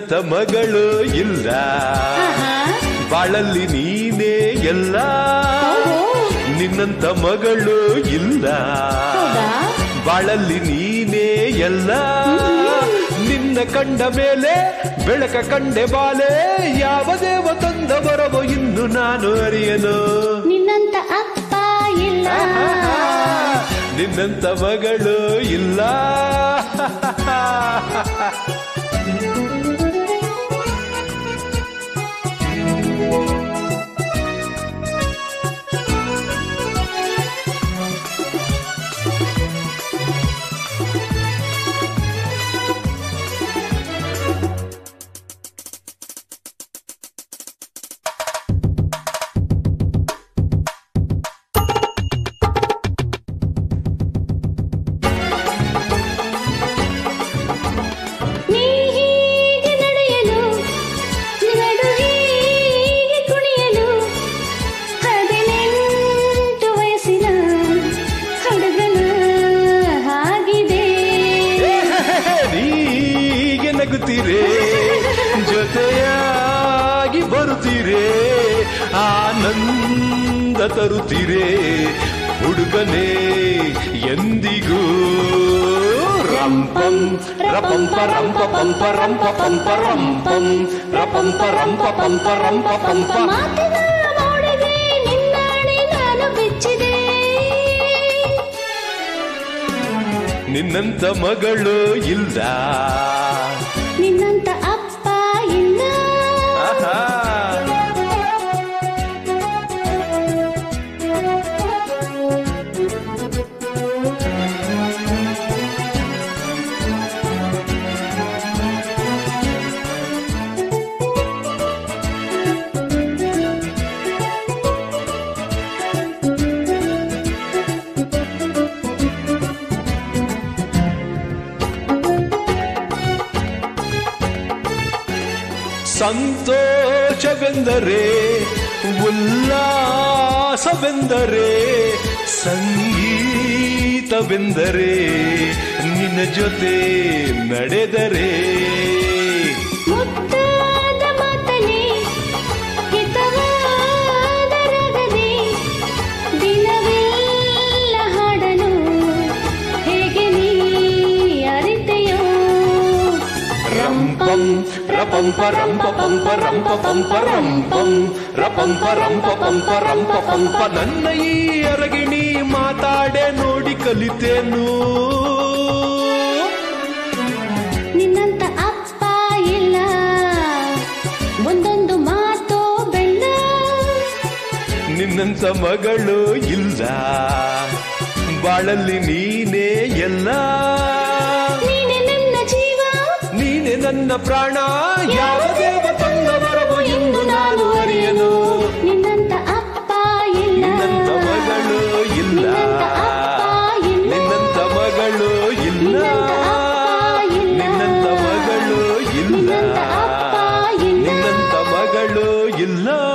ನಿನ್ನಂತ ಮಗಳು ಇಲ್ಲ ಆಹಾ. ಬಾಳಲ್ಲಿ ನೀನೇ ಎಲ್ಲ ಓಹೋ. ನಿನ್ನಂತ ಮಗಳು ಇಲ್ಲ ಹೌದಾ ಬಾಳಲ್ಲಿ ನೀನೇ ಎಲ್ಲ ನಿನ್ನ ಕಂಡ ಮೇಲೆ ಬೆಳಕ ಕಂಡೆ ಬಾಲೆ ಯಾವ ದೇವ ತಂದ ಬರವೋ ಇನ್ನು ನಾನು ಅರಿಯನು ನಿನ್ನಂತ ಅಪ್ಪ ಇಲ್ಲ ನಿನ್ನಂತ ಮಗಳು ಇಲ್ಲ ನೀ ಹೀಗೆ ನಡೆಯಲು ನಡು ಹೀಗೆ ಕುಣಿಯಲು ಹದಿನೆಂಟು ವಯಸ್ಸಿನ ಹುಡುಗನ ಹಾಗಿದೆ ನೀಗೆ ನಗುತ್ತೀರೆ ಜೊತೆಯಾಗಿ ಬರುತ್ತೀರೆ ಆನಂದ ತರುತ್ತೀರೆ ಹುಡುಗನೇ ಎಂದಿಗೂ ರಂಪಂ ರಪಂಪ ರಂಪ ಪಂಪ ರಂಪ ಪಂಪ ರಂಪಂ ರಪಂಪ ರಂಪ ಪಂಪ ರಂಪ ಪಂಪ ಮಾತಿನ ಮೋಡಿಗೆ ನಿನ್ನಾಣೆ ನಾನು ಬಿಚ್ಚಿದೆ ನಿನ್ನಂತ ಮಗಳು ಇಲ್ಲ ನಿನ್ನಂತ ಅಪ್ಪ ಇಲ್ಲ ಆಹಾ ಸಂತೋಷವೆಂದರೆ ಉಲ್ಲಾಸವೆಂದರೆ ಸಂಗೀತವೆಂದರೆ ನಿನ್ನ ಜೊತೆ ನಡೆದರೆ ಮುತ್ತಾದ ಮಾತನೆ ಹಿತವಾದ ರಾಗನೆ ದಿನವೆಲ್ಲ ಹಾಡಲು ಹೇಗೆ ನೀ ಅರಿತೆಯೋ ರಂಪಂ ರಪಂಪ ರಂಪ ಪಂಪ ರಂಪ ಪಂಪ ರಂಪಂ ರಪಂಪ ರಂಪ ಪಂಪ ರಂಪ ಪಂಪ ನನ್ನ ಈ ಅರಗಿಣಿ ಮಾತಾಡೆ ನೋಡಿ ಕಲಿತೇನು ನಿನ್ನಂತ ಅಪ್ಪ ಇಲ್ಲ ಒಂದೊಂದು ಮಾತು ಬೆಲ್ಲ ನಿನ್ನಂತ ಮಗಳು ಇಲ್ಲ ಬಾಳಲ್ಲಿ ನೀನೇ ಎಲ್ಲ ನೀನೆ ನನ್ನ ಜೀವ ನೀನೆ ನನ್ನ ಪ್ರಾಣ ಯಾವ ದೇವ ತಂದ ಬರವು ಎಂದು ನಾನು ಅರಿಯನು ನಿನ್ನಂತ ಅಪ್ಪ ಇಲ್ಲ ನಿನ್ನಂತ ಮಗಳು ಇಲ್ಲ ನಿನ್ನಂತ ಅಪ್ಪ ಇಲ್ಲ ನಿನ್ನಂತ ಮಗಳು ಇಲ್ಲ ನಿನ್ನಂತ ಅಪ್ಪ ಇಲ್ಲ ನಿನ್ನಂತ ಮಗಳು ಇಲ್ಲ ನಿನ್ನಂತ ಮಗಳು ಇಲ್ಲ